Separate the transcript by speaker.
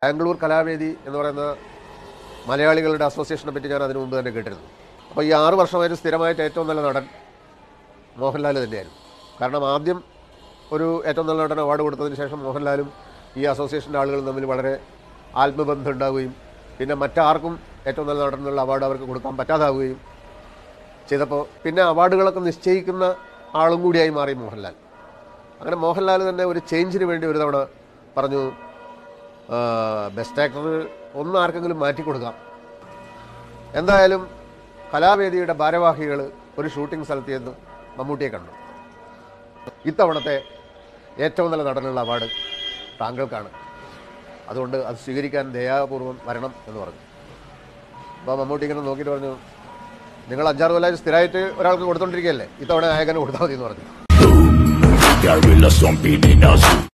Speaker 1: ബാംഗ്ലൂർ കലാവേദി എന്ന് പറയുന്ന മലയാളികളുടെ അസോസിയേഷനെ പറ്റി ഞാൻ അതിനു മുമ്പ് തന്നെ കേട്ടിരുന്നു അപ്പോൾ ഈ ആറ് വർഷമായിട്ട് സ്ഥിരമായിട്ട് ഏറ്റവും നല്ല നടൻ മോഹൻലാൽ തന്നെയായിരുന്നു കാരണം ആദ്യം ഒരു ഏറ്റവും നല്ല നടൻ അവാർഡ് കൊടുത്തതിന് ശേഷം മോഹൻലാലും ഈ അസോസിയേഷൻ്റെ ആളുകളും തമ്മിൽ വളരെ ആത്മബന്ധം ഉണ്ടാവുകയും പിന്നെ മറ്റാർക്കും ഏറ്റവും നല്ല നടൻ എന്നുള്ള അവാർഡ് അവർക്ക് കൊടുക്കാൻ പറ്റാതാവുകയും ചെയ്തപ്പോൾ പിന്നെ അവാർഡുകളൊക്കെ നിശ്ചയിക്കുന്ന ആളും കൂടിയായി മാറി മോഹൻലാൽ അങ്ങനെ മോഹൻലാൽ തന്നെ ഒരു ചേഞ്ചിന് വേണ്ടി ഒരു തവണ പറഞ്ഞു ബെസ്റ്റ് ആക്ടർ ഒന്ന് ആർക്കെങ്കിലും മാറ്റി കൊടുക്കാം എന്തായാലും കലാവേദിയുടെ ഭാരവാഹികൾ ഒരു ഷൂട്ടിംഗ് സ്ഥലത്ത് ചെന്ന് മമ്മൂട്ടിയെ കണ്ടു ഇത്തവണത്തെ ഏറ്റവും നല്ല നടനുള്ള അവാർഡ് താങ്കൾക്കാണ് അതുകൊണ്ട് അത് സ്വീകരിക്കാൻ ദയാപൂർവം വരണം എന്ന് പറഞ്ഞു അപ്പോൾ മമ്മൂട്ടി ഇങ്ങനെ നോക്കിയിട്ട് പറഞ്ഞു നിങ്ങൾ അഞ്ചാറ് കൊല്ലമായിട്ട് സ്ഥിരമായിട്ട് ഒരാൾക്ക് കൊടുത്തോണ്ടിരിക്കുകയല്ലേ ഇത്തവണ നായകന് കൊടുത്താൽ മതി എന്ന് പറഞ്ഞു
Speaker 2: Gorilla stomping in a zoo.